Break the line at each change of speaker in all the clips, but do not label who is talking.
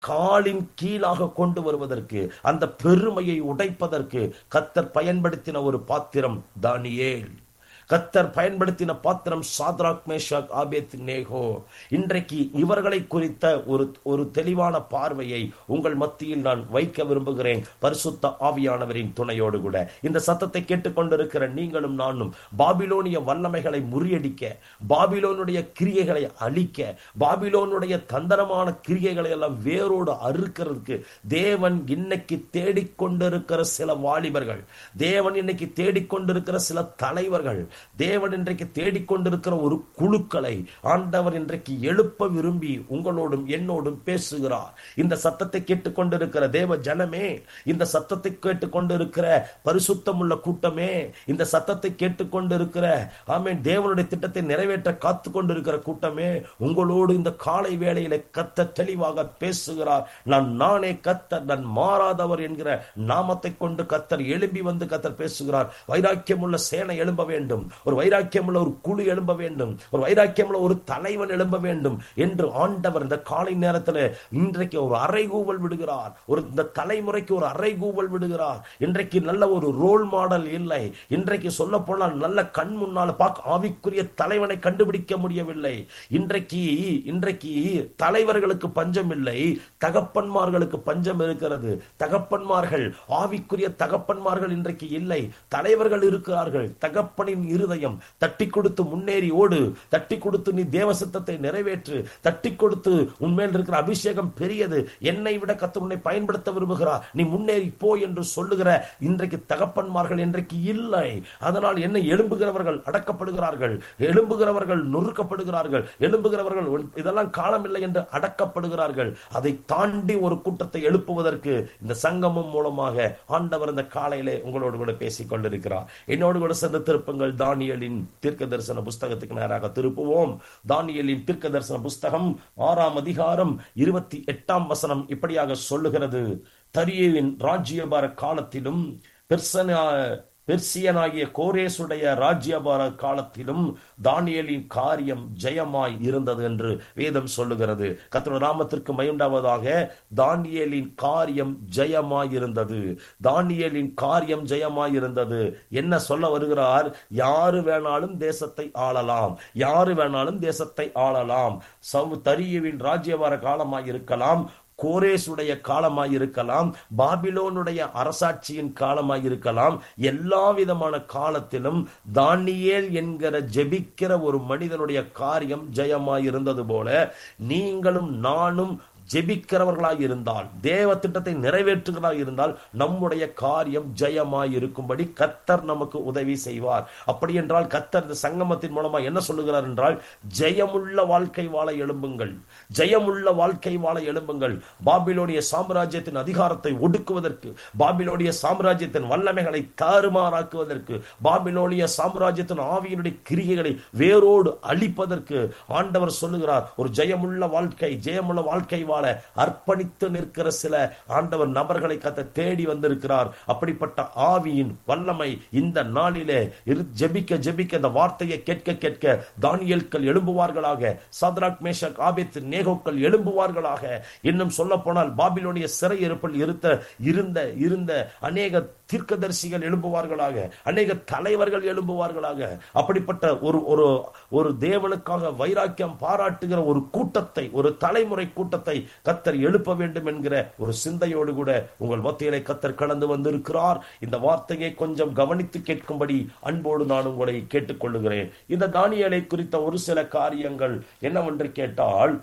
காலின் கீழாக கொண்டு வருவதற்கு அந்த பெருமையை உடைப்பதற்கு கத்தர் பயன்படுத்தின ஒரு பாத்திரம் தானியேல் கத்தர் பயன்படுத்தின பாத்திரம் சாத்ராக் மேஷாக் ஆபேத் நேகோ இன்றைக்கு இவர்களை குறித்த ஒரு ஒரு தெளிவான பார்வையை உங்கள் மத்தியில் நான் வைக்க விரும்புகிறேன் பரிசுத்த ஆவியானவரின் துணையோடு கூட இந்த சத்தத்தை கேட்டுக்கொண்டிருக்கிற நீங்களும் நானும் பாபிலோனிய வல்லமைகளை முறியடிக்க பாபிலோனுடைய கிரியைகளை அழிக்க பாபிலோனுடைய தந்திரமான கிரியைகளை எல்லாம் வேரோடு அறுக்கிறதுக்கு தேவன் இன்னைக்கு தேடிக்கொண்டிருக்கிற சில வாலிபர்கள் தேவன் இன்னைக்கு தேடிக்கொண்டிருக்கிற சில தலைவர்கள் தேவன் இன்றைக்கு தேடிக்கொண்டிருக்கிற ஒரு குழுக்களை ஆண்டவர் இன்றைக்கு எழுப்ப விரும்பி உங்களோடும் என்னோடும் பேசுகிறார் இந்த சத்தத்தை கேட்டுக்கொண்டிருக்கிற தேவ ஜனமே இந்த சத்தத்தை கேட்டுக்கொண்டிருக்கிற பரிசுத்தமுள்ள கூட்டமே இந்த சத்தத்தை கேட்டுக்கொண்டிருக்கிற ஆமேன் தேவனுடைய திட்டத்தை நிறைவேற்ற காத்து கொண்டிருக்கிற கூட்டமே உங்களோடு இந்த காலை வேளையில கத்த தெளிவாக பேசுகிறார் நான் நானே கத்தர் நான் மாறாதவர் என்கிற நாமத்தை கொண்டு கத்தர் எழும்பி வந்து கத்தர் பேசுகிறார் வைராக்கியமுள்ள சேனை எழும்ப வேண்டும் ஒரு வைராக்கியமுள்ள ஒரு குழு எழும்ப வேண்டும் ஒரு வைராக்கியமுள்ள ஒரு தலைவன் எழும்ப வேண்டும் என்று ஆண்டவர் இந்த காலை நேரத்தில் இன்றைக்கு ஒரு அறைகூவல் விடுகிறார் ஒரு இந்த தலைமுறைக்கு ஒரு அறைகூவல் விடுகிறார் இன்றைக்கு நல்ல ஒரு ரோல் மாடல் இல்லை இன்றைக்கு சொல்ல போனால் நல்ல கண் முன்னால் பார்க்க ஆவிக்குரிய தலைவனை கண்டுபிடிக்க முடியவில்லை இன்றைக்கு இன்றைக்கு தலைவர்களுக்கு பஞ்சம் இல்லை தகப்பன்மார்களுக்கு பஞ்சம் இருக்கிறது தகப்பன்மார்கள் ஆவிக்குரிய தகப்பன்மார்கள் இன்றைக்கு இல்லை தலைவர்கள் இருக்கிறார்கள் தகப்பனின் இருதயம் தட்டி கொடுத்து முன்னேறி ஓடு தட்டி கொடுத்து நீ தேவ சித்தத்தை நிறைவேற்று தட்டி கொடுத்து உன்மேல் இருக்கிற அபிஷேகம் பெரியது என்னை விட கத்து உன்னை பயன்படுத்த விரும்புகிறார் நீ முன்னேறி போ என்று சொல்லுகிற இன்றைக்கு தகப்பன்மார்கள் இன்றைக்கு இல்லை அதனால் என்ன எழும்புகிறவர்கள் அடக்கப்படுகிறார்கள் எழும்புகிறவர்கள் நொறுக்கப்படுகிறார்கள் எழும்புகிறவர்கள் இதெல்லாம் காலமில்லை என்று அடக்கப்படுகிறார்கள் அதை தாண்டி ஒரு கூட்டத்தை எழுப்புவதற்கு இந்த சங்கமம் மூலமாக ஆண்டவர் இந்த காலையிலே உங்களோடு கூட பேசிக் கொண்டிருக்கிறார் என்னோடு கூட சேர்ந்து திருப்பங்கள் தானியலின் தீர்க்க தரிசன புஸ்தகத்துக்கு நேராக திருப்புவோம் தானியலின் தீர்க்க தரிசன புஸ்தகம் ஆறாம் அதிகாரம் இருபத்தி எட்டாம் வசனம் இப்படியாக சொல்லுகிறது தரியவின் ராஜ்யபார காலத்திலும் பெர்சன பெர்சியனாகிய கோரேசுடைய ராஜ்யபார காலத்திலும் தானியலின் காரியம் ஜெயமாய் இருந்தது என்று வேதம் சொல்லுகிறது கத்திர நாமத்திற்கு மயுண்டாவதாக தானியலின் காரியம் ஜெயமாய் இருந்தது தானியலின் காரியம் ஜெயமாய் இருந்தது என்ன சொல்ல வருகிறார் யாரு வேணாலும் தேசத்தை ஆளலாம் யாரு வேணாலும் தேசத்தை ஆளலாம் சவு தரியுவின் ராஜ்யபார காலமாய் இருக்கலாம் கோரேசுடைய காலமாய் இருக்கலாம் பாபிலோனுடைய அரசாட்சியின் காலமாய் இருக்கலாம் எல்லா விதமான காலத்திலும் தானியேல் என்கிற ஜெபிக்கிற ஒரு மனிதனுடைய காரியம் ஜெயமாய் இருந்தது போல நீங்களும் நானும் ஜெபிக்கிறவர்களாய் இருந்தால் தேவ திட்டத்தை நிறைவேற்றுகிறதா இருந்தால் நம்முடைய காரியம் ஜெயமாய் இருக்கும்படி கத்தர் நமக்கு உதவி செய்வார் அப்படி என்றால் கத்தர் இந்த சங்கமத்தின் மூலமா என்ன சொல்லுகிறார் என்றால் ஜெயமுள்ள வாழ்க்கை வாழ எழும்புங்கள் ஜெயமுள்ள வாழ்க்கை வாழ எழும்புங்கள் பாபிலோனிய சாம்ராஜ்யத்தின் அதிகாரத்தை ஒடுக்குவதற்கு பாபிலோனிய சாம்ராஜ்யத்தின் வல்லமைகளை தாறுமாறாக்குவதற்கு பாபிலோனிய சாம்ராஜ்யத்தின் ஆவியினுடைய கிரிகைகளை வேரோடு அழிப்பதற்கு ஆண்டவர் சொல்லுகிறார் ஒரு ஜெயமுள்ள வாழ்க்கை ஜெயமுள்ள வாழ்க்கை வாழ அர்ப்பணித்து நிற்கிற சில ஆண்டவர் நபர்களை கத்த தேடி வந்திருக்கிறார் அப்படிப்பட்ட ஆவியின் வல்லமை இந்த நாளிலே ஜெபிக்க ஜெபிக்க இந்த வார்த்தையை கேட்க கேட்க தானியல்கள் எழும்புவார்களாக சத்ராக் மேஷக் ஆபித் நேகோக்கள் எழும்புவார்களாக இன்னும் சொல்ல போனால் பாபிலோனிய சிறை இருப்பில் இருந்த இருந்த இருந்த அநேக தீர்க்கதரிசிகள் எழும்புவார்களாக அநேக தலைவர்கள் எழும்புவார்களாக அப்படிப்பட்ட ஒரு ஒரு ஒரு தேவனுக்காக வைராக்கியம் பாராட்டுகிற ஒரு கூட்டத்தை ஒரு தலைமுறை கூட்டத்தை கத்தர் எழுப்ப வேண்டும் என்கிற ஒரு சிந்தையோடு கூட உங்கள் மத்தியிலே கத்தர் கடந்து வந்திருக்கிறார் இந்த வார்த்தையை கொஞ்சம் கவனித்து கேட்கும்படி அன்போடு நான் உங்களை கேட்டுக்கொள்ளுகிறேன் இந்த தானியலை குறித்த ஒரு சில காரியங்கள் என்னவென்று கேட்டால்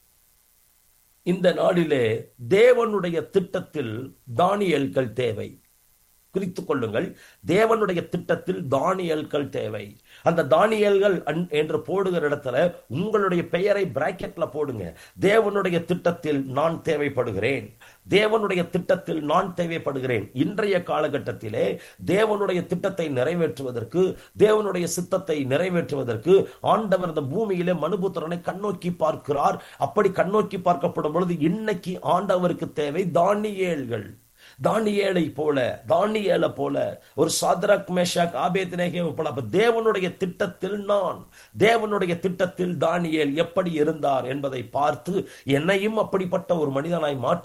இந்த நாளிலே தேவனுடைய திட்டத்தில் தானியல்கள் தேவை குறித்துக் கொள்ளுங்கள் தேவனுடைய திட்டத்தில் தானியல்கள் தேவை அந்த தானியல்கள் என்று போடுகிற இடத்துல உங்களுடைய பெயரை பிராக்கெட்ல போடுங்க தேவனுடைய திட்டத்தில் நான் தேவைப்படுகிறேன் தேவனுடைய திட்டத்தில் நான் தேவைப்படுகிறேன் இன்றைய காலகட்டத்திலே தேவனுடைய திட்டத்தை நிறைவேற்றுவதற்கு தேவனுடைய சித்தத்தை நிறைவேற்றுவதற்கு ஆண்டவர் இந்த பூமியிலே மனுபுத்திரனை கண்ணோக்கி பார்க்கிறார் அப்படி கண்ணோக்கி பார்க்கப்படும் பொழுது இன்னைக்கு ஆண்டவருக்கு தேவை தானியேல்கள் தானியேலை போல தானியேலை போல ஒரு சாதரக் மேஷாக் ஆபேத்நேகேவை போல அப்ப தேவனுடைய திட்டத்தில் நான் தேவனுடைய திட்டத்தில் தானியேல் எப்படி இருந்தார் என்பதை பார்த்து என்னையும் அப்படிப்பட்ட ஒரு மனிதனாய் மாற்றி